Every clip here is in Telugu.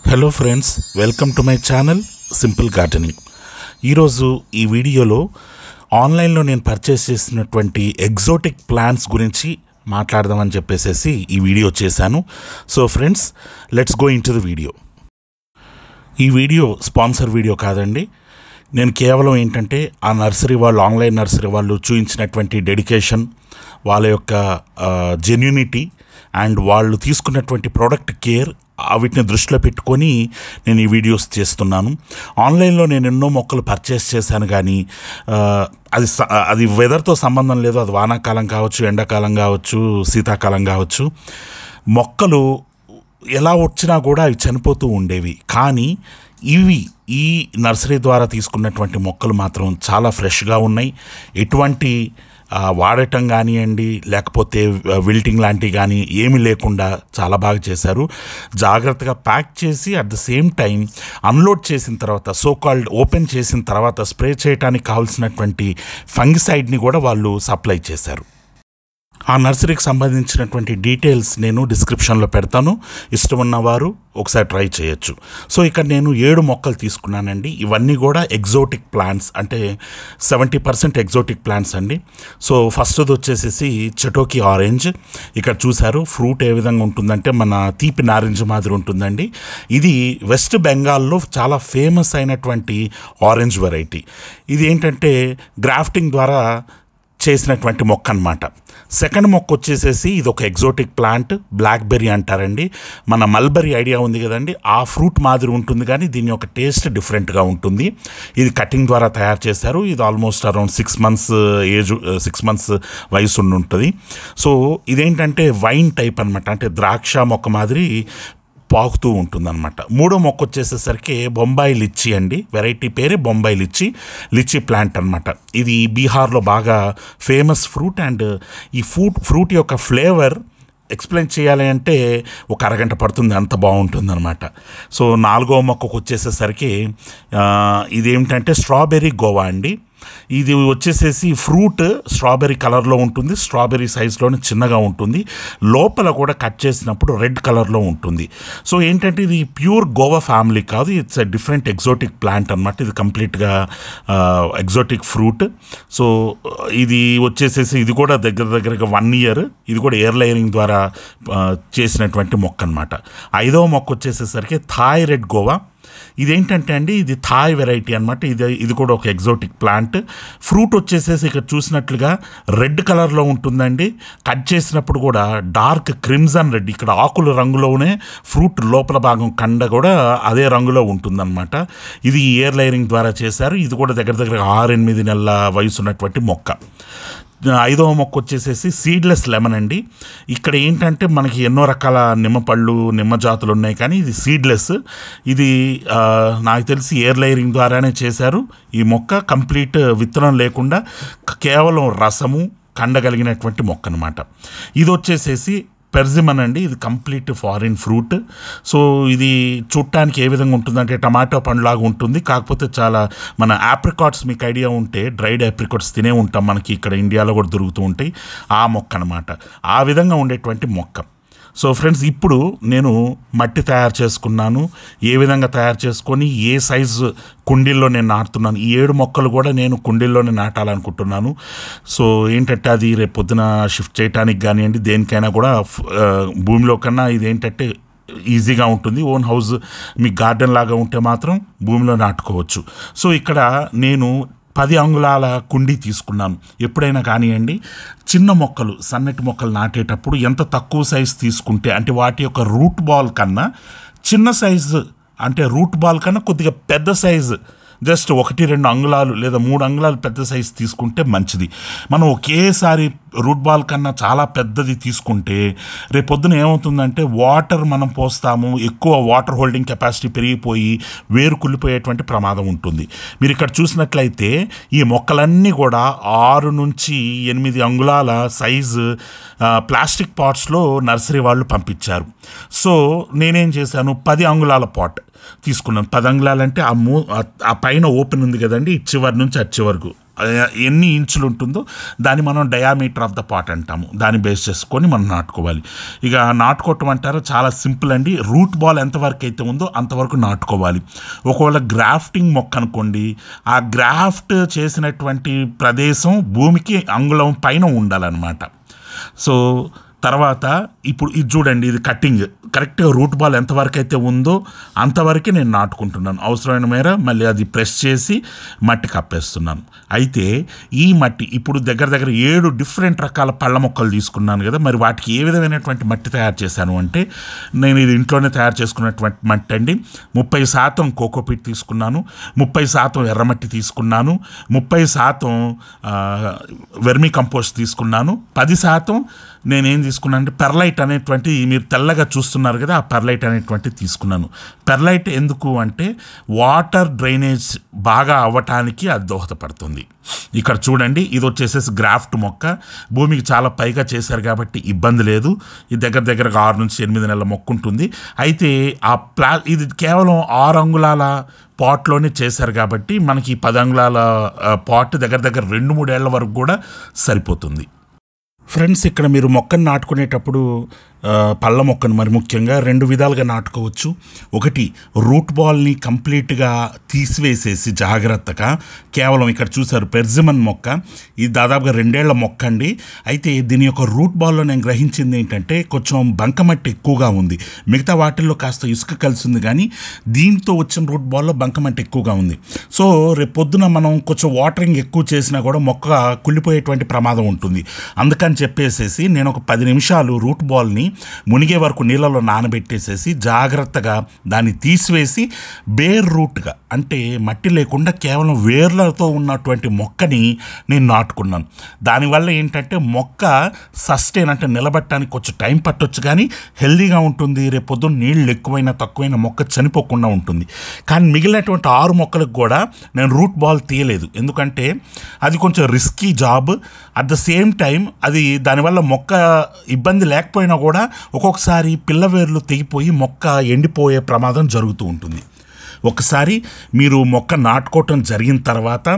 hello friends welcome to my channel simple gardening ఈరోజు ఈ వీడియోలో ఆన్లైన్లో నేను పర్చేస్ చేసినటువంటి ఎగ్జోటిక్ ప్లాంట్స్ గురించి మాట్లాడదామని చెప్పేసి ఈ వీడియో చేశాను so friends let's go into the video ఈ వీడియో స్పాన్సర్ వీడియో కాదండి నేను కేవలం ఏంటంటే ఆ నర్సరీ వాళ్ళు ఆన్లైన్ నర్సరీ వాళ్ళు చూపించినటువంటి డెడికేషన్ వాళ్ళ యొక్క జెన్యునిటీ అండ్ వాళ్ళు తీసుకున్నటువంటి ప్రోడక్ట్ కేర్ వీటిని దృష్టిలో పెట్టుకొని నేను ఈ వీడియోస్ చేస్తున్నాను ఆన్లైన్లో నేను ఎన్నో మొక్కలు పర్చేస్ చేశాను కానీ ఆ, అది స- అది వెదర్తో సంబంధం లేదు అది వానాకాలం కావచ్చు ఎండాకాలం కావచ్చు శీతాకాలం కావచ్చు మొక్కలు ఎలా వచ్చినా కూడా అవి చనిపోతూ ఉండేవి కానీ ఇవి ఈ నర్సరీ ద్వారా తీసుకున్నటువంటి మొక్కలు మాత్రం చాలా ఫ్రెష్గా ఉన్నాయి ఎటువంటి ఆ, వాడటం కానివ్వండి లేకపోతే విల్టింగ్ లాంటివి కానీ ఏమీ లేకుండా చాలా బాగా చేశారు జాగ్రత్తగా ప్యాక్ చేసి at the same time unload చేసిన తర్వాత సో కాల్డ్ ఓపెన్ చేసిన తర్వాత స్ప్రే చేయడానికి కావాల్సినటువంటి ఫంగిసైడ్ని కూడా వాళ్ళు సప్లై చేశారు ఆ నర్సరీకి సంబంధించినటువంటి డీటెయిల్స్ నేను డిస్క్రిప్షన్లో పెడతాను ఇష్టం ఉన్నవారు ఒకసారి ట్రై చేయొచ్చు సో ఇక్కడ నేను ఏడు మొక్కలు తీసుకున్నానండి ఇవన్నీ కూడా ఎగ్జోటిక్ ప్లాంట్స్ అంటే సెవెంటీ పర్సెంట్ ఎగ్జోటిక్ ప్లాంట్స్ అండి సో ఫస్ట్ది వచ్చేసేసి చటోకి ఆరెంజ్ ఇక్కడ చూశారు ఫ్రూట్ ఏ విధంగా ఉంటుందంటే మన తీపి నారింజ మాదిరి ఉంటుందండి ఇది వెస్ట్ బెంగాల్లో చాలా ఫేమస్ అయినటువంటి ఆరెంజ్ వెరైటీ ఇది ఏంటంటే గ్రాఫ్టింగ్ ద్వారా చేసినటువంటి మొక్క అనమాట సెకండ్ మొక్క వచ్చేసేసి ఇది ఒక ఎగ్జోటిక్ ప్లాంట్ బ్లాక్బెర్రీ అంటారండి మన మల్బెర్రీ ఐడియా ఉంది కదండి ఆ ఫ్రూట్ మాదిరి ఉంటుంది కానీ దీని యొక్క టేస్ట్ డిఫరెంట్గా ఉంటుంది ఇది కటింగ్ ద్వారా తయారు చేశారు ఇది almost around six months age six months వయసు ఉండి ఉంటుంది సో ఇదేంటంటే వైన్ టైప్ అనమాట అంటే ద్రాక్ష మొక్క మాదిరి పాకుతూ ఉంటుందన్నమాట మూడో మొక్క వచ్చేసేసరికి బొంబాయి లిచ్చి అండి వెరైటీ పేరే బొంబాయి లిచ్చి లిచ్చి ప్లాంట్ అనమాట ఇది బీహార్లో బాగా ఫేమస్ ఫ్రూట్ అండ్ ఈ ఫ్రూట్ ఫ్రూట్ యొక్క ఫ్లేవర్ ఎక్స్ప్లెయిన్ చేయాలి అంటే ఒక అరగంట పడుతుంది అంత బాగుంటుంది అనమాట సో నాలుగో మొక్కకు వచ్చేసేసరికి ఆ, ఇదేమిటంటే స్ట్రాబెర్రీ గోవా అండి ఇది వచ్చేసేసి ఫ్రూట్ స్ట్రాబెర్రీ కలర్లో ఉంటుంది స్ట్రాబెర్రీ సైజులోనే చిన్నగా ఉంటుంది లోపల కూడా కట్ చేసినప్పుడు రెడ్ కలర్లో ఉంటుంది సో ఏంటంటే ఇది ప్యూర్ గోవా ఫ్యామిలీ కాదు it's a different exotic plant అనమాట ఇది కంప్లీట్గా ఎగ్జోటిక్ ఫ్రూట్ సో ఇది వచ్చేసేసి ఇది కూడా దగ్గర దగ్గరగా వన్ ఇయర్ ఇది కూడా ఎయిర్ లేయరింగ్ ద్వారా ఆ, చేసినటువంటి మొక్క అనమాట ఐదవ మొక్క వచ్చేసేసరికి థాయ్ రెడ్ గోవా ఇదేంటంటే అండి ఇది థాయ్ వెరైటీ అనమాట ఇది ఇది కూడా ఒక ఎగ్జోటిక్ ప్లాంట్ ఫ్రూట్ వచ్చేసేసి ఇక్కడ చూసినట్లుగా రెడ్ కలర్లో ఉంటుందండి కట్ చేసినప్పుడు కూడా డార్క్ క్రిమ్జన్ రెడ్ ఇక్కడ ఆకుల రంగులోనే ఫ్రూట్ లోపల భాగం కండ కూడా అదే రంగులో ఉంటుందన్నమాట ఇది ఇయర్ లేయరింగ్ ద్వారా చేశారు ఇది కూడా దగ్గర దగ్గర ఆరు ఎనిమిది నెలల వయసు ఉన్నటువంటి మొక్క ఐదవ మొక్క వచ్చేసేసి సీడ్లెస్ లెమన్ అండి ఇక్కడ ఏంటంటే మనకి ఎన్నో రకాల నిమ్మపళ్ళు నిమ్మ జాతులు ఉన్నాయి కానీ ఇది సీడ్లెస్ ఇది ఆ, నాకు తెలిసి ఎయిర్ లేయరింగ్ ద్వారానే చేశారు ఈ మొక్క కంప్లీట్ విత్తనం లేకుండా కేవలం రసము కండగలిగినటువంటి మొక్క అనమాట ఇది వచ్చేసేసి పెర్జిమన్ అండి ఇది కంప్లీట్ ఫారిన్ ఫ్రూట్ సో ఇది చూడటానికి ఏ విధంగా ఉంటుందంటే టమాటో పండులాగా ఉంటుంది కాకపోతే చాలా మన ఆప్రికాట్స్ మీకు ఐడియా ఉంటే డ్రైడ్ ఆప్రికాట్స్ తినే ఉంటాం మనకి ఇక్కడ ఇండియాలో కూడా దొరుకుతూ ఉంటాయి ఆ మొక్క అనమాట ఆ విధంగా ఉండేటువంటి మొక్క సో ఫ్రెండ్స్ ఇప్పుడు నేను మట్టి తయారు చేసుకున్నాను ఏ విధంగా తయారు చేసుకొని ఏ సైజు కుండీల్లో నేను నాటుతున్నాను ఈ ఏడు మొక్కలు కూడా నేను కుండీల్లోనే నాటాలనుకుంటున్నాను సో ఏంటంటే అది రేపు పొద్దున షిఫ్ట్ చేయడానికి కానివ్వండి దేనికైనా కూడా ఆ, భూమిలో కన్నా ఇది ఏంటంటే ఈజీగా ఉంటుంది ఓన్ హౌస్ మీ గార్డెన్ లాగా ఉంటే మాత్రం భూమిలో నాటుకోవచ్చు సో ఇక్కడ నేను పది అంగుళాల కుండీ తీసుకున్నాను ఎప్పుడైనా కానివ్వండి చిన్న మొక్కలు సన్నటి మొక్కలు నాటేటప్పుడు ఎంత తక్కువ సైజు తీసుకుంటే అంటే వాటి యొక్క రూట్ బాల్ కన్నా చిన్న సైజు అంటే రూట్ బాల్ కన్నా కొద్దిగా పెద్ద సైజు జస్ట్ ఒకటి రెండు అంగుళాలు లేదా మూడు అంగుళాలు పెద్ద సైజు తీసుకుంటే మంచిది మనం ఒకేసారి రూట్ బాల్ కన్నా చాలా పెద్దది తీసుకుంటే రేపొద్దున ఏమవుతుందంటే వాటర్ మనం పోస్తాము ఎక్కువ వాటర్ హోల్డింగ్ కెపాసిటీ పెరిగిపోయి వేరు కుళ్ళిపోయేటువంటి ప్రమాదం ఉంటుంది మీరు ఇక్కడ చూసినట్లయితే ఈ మొక్కలన్నీ కూడా ఆరు నుంచి ఎనిమిది అంగుళాల సైజు ఆ, ప్లాస్టిక్ పాట్స్లో నర్సరీ వాళ్ళు పంపించారు సో నేనేం చేశాను పది అంగుళాల పాట్ తీసుకున్నాను పది అంగుళాలంటే ఆ మూ ఆ- ఆ పైన ఓపెన్ ఉంది కదండి ఇటు చివరి నుంచి అటు వరకు ఆ, ఎన్ని ఇంచులు ఉంటుందో దాన్ని మనం డయామీటర్ ఆఫ్ ద పాట్ అంటాము దాన్ని బేస్ చేసుకొని మనం నాటుకోవాలి ఇక నాటుకోవటం అంటారు చాలా సింపుల్ అండి రూట్ బాల్ ఎంతవరకు అయితే ఉందో అంతవరకు నాటుకోవాలి ఒకవేళ గ్రాఫ్టింగ్ మొక్క అనుకోండి ఆ గ్రాఫ్ట్ చేసినటువంటి ప్రదేశం భూమికి అంగుళం పైన ఉండాలన్నమాట సో తర్వాత ఇప్పుడు ఇది చూడండి ఇది కట్టింగ్ కరెక్ట్గా రూట్ బాల్ ఎంతవరకు అయితే ఉందో అంతవరకే నేను నాటుకుంటున్నాను అవసరమైన మేర మళ్ళీ అది ప్రెస్ చేసి మట్టి కప్పేస్తున్నాను అయితే ఈ మట్టి ఇప్పుడు దగ్గర దగ్గర ఏడు డిఫరెంట్ రకాల పళ్ళ మొక్కలు తీసుకున్నాను కదా మరి వాటికి ఏ విధమైనటువంటి మట్టి తయారు చేశాను అంటే నేను ఇది ఇంట్లోనే తయారు చేసుకున్నటువంటి మట్టి అండి ముప్పై శాతం కోకోపిట్ తీసుకున్నాను ముప్పై శాతం ఎర్రమట్టి తీసుకున్నాను ముప్పై శాతం ఆ, వెర్మీ కంపోస్ట్ తీసుకున్నాను పది శాతం నేనేం తీసుకున్నాను అంటే పెర్లైట్ అనేటువంటి మీరు తెల్లగా చూస్తున్నారు కదా ఆ పెర్లైట్ అనేటువంటి తీసుకున్నాను పెర్లైట్ ఎందుకు అంటే వాటర్ డ్రైనేజ్ బాగా అవ్వటానికి అది దోహదపడుతుంది ఇక్కడ చూడండి ఇది వచ్చేసేసి గ్రాఫ్ట్ మొక్క భూమికి చాలా పైగా చేశారు కాబట్టి ఇబ్బంది లేదు ఇది దగ్గర దగ్గర ఆరు నుంచి ఎనిమిది నెలల మొక్క ఉంటుంది అయితే ఆ ప్లా ఇది కేవలం ఆరు అంగుళాల పాట్లోనే చేశారు కాబట్టి మనకి ఈ పది అంగుళాల ఆ, పాట్ దగ్గర దగ్గర రెండు మూడేళ్ల వరకు కూడా సరిపోతుంది ఫ్రెండ్స్ ఇక్కడ మీరు మొక్కను నాటుకునేటప్పుడు ఆ, పళ్ళ మొక్కను మరి ముఖ్యంగా రెండు విధాలుగా నాటుకోవచ్చు ఒకటి రూట్ బాల్ని కంప్లీట్గా తీసివేసేసి జాగ్రత్తగా కేవలం ఇక్కడ చూసారు పెర్జిమన్ మొక్క ఇది దాదాపుగా రెండేళ్ల మొక్క అండి అయితే దీని యొక్క రూట్ బాల్లో నేను గ్రహించింది ఏంటంటే కొంచెం బంకమట్టి ఎక్కువగా ఉంది మిగతా వాటిల్లో కాస్త ఇసుక కలిసి ఉంది కానీ దీంతో వచ్చిన రూట్ బాల్లో బంకమట్టి ఎక్కువగా ఉంది సో రేపు పొద్దున మనం కొంచెం వాటరింగ్ ఎక్కువ చేసినా కూడా మొక్క కుళ్ళిపోయేటువంటి ప్రమాదం ఉంటుంది అందుకని చెప్పేసేసి నేను ఒక పది నిమిషాలు రూట్ బాల్ని మునిగే వరకు నీళ్ళలో నానబెట్టేసేసి జాగ్రత్తగా దాన్ని తీసివేసి బేర్ రూట్గా అంటే మట్టి లేకుండా కేవలం వేర్లతో ఉన్నటువంటి మొక్కని నేను నాటుకున్నాను దానివల్ల ఏంటంటే మొక్క సస్టైన్ అంటే నిలబట్టడానికి కొంచెం టైం పట్టొచ్చు కానీ హెల్దీగా ఉంటుంది రేపు పొద్దున్న నీళ్ళు ఎక్కువైనా తక్కువైనా మొక్క చనిపోకుండా ఉంటుంది కానీ మిగిలినటువంటి ఆరు మొక్కలకు కూడా నేను రూట్ బాల్ తీయలేదు ఎందుకంటే అది కొంచెం risky job at the same time అది దానివల్ల మొక్క ఇబ్బంది లేకపోయినా కూడా ఒక్కొక్కసారి పిల్లవేర్లు తెగిపోయి మొక్క ఎండిపోయే ప్రమాదం జరుగుతూ ఉంటుంది ఒకసారి మీరు మొక్క నాటుకోవటం జరిగిన తర్వాత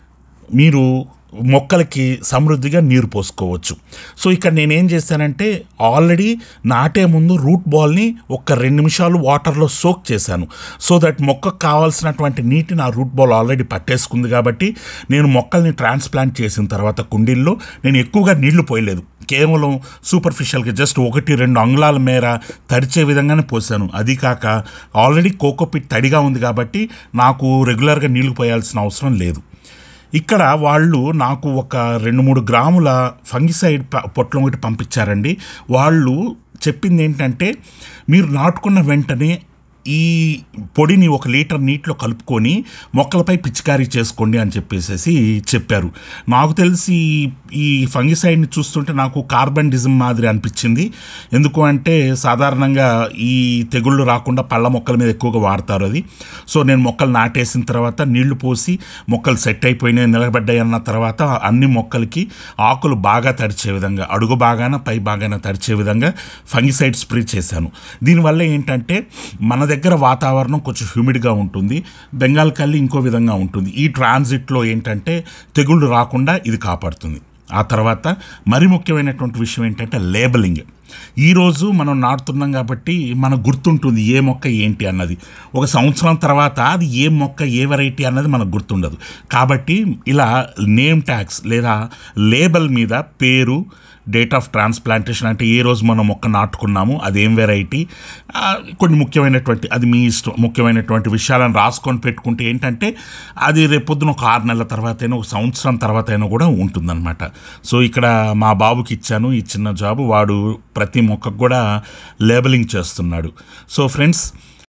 మీరు మొక్కలకి సమృద్ధిగా నీరు పోసుకోవచ్చు సో ఇక్కడ నేనేం చేశానంటే ఆల్రెడీ నాటే ముందు రూట్ బాల్ని ఒక రెండు నిమిషాలు వాటర్లో సోక్ చేశాను సో దట్ మొక్కకు కావాల్సినటువంటి నీటిని ఆ రూట్ బాల్ ఆల్రెడీ పట్టేసుకుంది కాబట్టి నేను మొక్కల్ని ట్రాన్స్ప్లాంట్ చేసిన తర్వాత కుండీల్లో నేను ఎక్కువగా నీళ్లు పోయలేదు కేవలం సూపర్ఫిషియల్గా జస్ట్ ఒకటి రెండు అంగుళాల మేర తడిచే విధంగానే పోసాను అది కాక ఆల్రెడీ కోకోపిట్ తడిగా ఉంది కాబట్టి నాకు రెగ్యులర్గా నీళ్లు పోయాల్సిన అవసరం లేదు ఇక్కడ వాళ్ళు నాకు ఒక రెండు మూడు గ్రాముల ఫంగిసైడ్ ప- పొట్లం ఒకటి పంపించారండి వాళ్ళు చెప్పింది ఏంటంటే మీరు నాటుకున్న వెంటనే ఈ పొడిని ఒక లీటర్ నీటిలో కలుపుకొని మొక్కలపై పిచికారీ చేసుకోండి అని చెప్పేసి చెప్పారు నాకు తెలిసి ఈ ఫంగిసైడ్ని చూస్తుంటే నాకు కార్బన్ డిజమ్ మాదిరి అనిపించింది ఎందుకు అంటే సాధారణంగా ఈ తెగుళ్ళు రాకుండా పళ్ళ మొక్కల మీద ఎక్కువగా వాడతారు అది సో నేను మొక్కలు నాటేసిన తర్వాత నీళ్లు పోసి మొక్కలు సెట్ అయిపోయినాయి నిలబడ్డాయి అన్న తర్వాత అన్ని మొక్కలకి ఆకులు బాగా తడిచే విధంగా అడుగు బాగాన పై బాగాన తడిచే విధంగా ఫంగిసైడ్ స్ప్రే చేశాను దీనివల్ల ఏంటంటే మన దగ్గర వాతావరణం కొంచెం హ్యూమిడ్గా ఉంటుంది బెంగాల్ కల్లి ఇంకో విధంగా ఉంటుంది ఈ ట్రాన్సిట్లో ఏంటంటే తెగుళ్ళు రాకుండా ఇది కాపాడుతుంది ఆ తర్వాత మరి ముఖ్యమైనటువంటి విషయం ఏంటంటే లేబలింగ్ ఈరోజు మనం నాటుతున్నాం కాబట్టి మనకు గుర్తుంటుంది ఏ మొక్క ఏంటి అన్నది ఒక సంవత్సరం తర్వాత అది ఏ మొక్క ఏ వెరైటీ అన్నది మనకు గుర్తుండదు కాబట్టి ఇలా నేమ్ ట్యాగ్స్ లేదా లేబల్ మీద పేరు డేట్ ఆఫ్ ట్రాన్స్ప్లాంటేషన్ అంటే ఏ రోజు మనం మొక్క నాటుకున్నాము అదేం వెరైటీ ఆ, కొన్ని ముఖ్యమైనటువంటి అది మీ ఇష్టం ముఖ్యమైనటువంటి విషయాలను రాసుకొని పెట్టుకుంటే ఏంటంటే అది రేపొద్దున ఒక ఆరు నెలల తర్వాత అయినా ఒక సంవత్సరం తర్వాత అయినా కూడా ఉంటుందన్నమాట సో ఇక్కడ మా బాబుకి ఇచ్చాను ఈ చిన్న జాబ్ వాడు ప్రతి మొక్కకు కూడా లేబలింగ్ చేస్తున్నాడు సో ఫ్రెండ్స్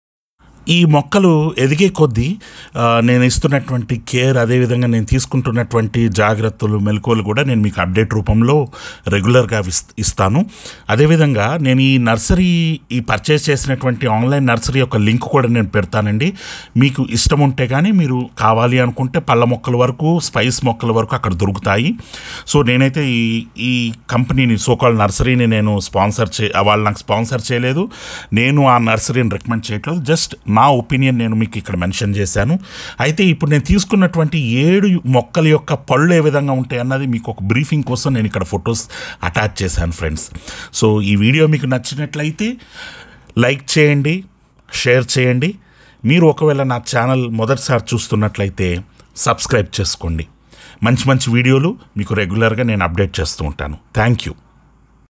ఈ మొక్కలు ఎదిగే కొద్దీ ఆ, నేను ఇస్తున్నటువంటి కేర్ అదేవిధంగా నేను తీసుకుంటున్నటువంటి జాగ్రత్తలు మెలకువలు కూడా నేను మీకు అప్డేట్ రూపంలో రెగ్యులర్గా ఇస్- ఇస్తాను అదేవిధంగా నేను ఈ నర్సరీ ఈ పర్చేస్ చేసినటువంటి ఆన్లైన్ నర్సరీ యొక్క లింక్ కూడా నేను పెడతానండి మీకు ఇష్టం ఉంటే కానీ మీరు కావాలి అనుకుంటే పళ్ళ మొక్కల వరకు స్పైస్ మొక్కల వరకు అక్కడ దొరుకుతాయి సో నేనైతే ఈ ఈ కంపెనీని సోకాల్ నర్సరీని నేను స్పాన్సర్ చే వాళ్ళు నాకు స్పాన్సర్ చేయలేదు నేను ఆ నర్సరీని రికమెండ్ చేయట్లేదు జస్ట్ నా ఒపీనియన్ నేను మీకు ఇక్కడ మెన్షన్ చేశాను అయితే ఇప్పుడు నేను తీసుకున్నటువంటి ఏడు మొక్కల యొక్క పళ్ళు ఏ విధంగా ఉంటాయి అన్నది మీకు ఒక బ్రీఫింగ్ కోసం నేను ఇక్కడ ఫొటోస్ అటాచ్ చేశాను ఫ్రెండ్స్ సో ఈ వీడియో మీకు నచ్చినట్లయితే లైక్ చేయండి షేర్ చేయండి మీరు ఒకవేళ నా ఛానల్ మొదటిసారి చూస్తున్నట్లయితే సబ్స్క్రైబ్ చేసుకోండి మంచి మంచి వీడియోలు మీకు రెగ్యులర్గా నేను అప్డేట్ చేస్తూ ఉంటాను థ్యాంక్ యూ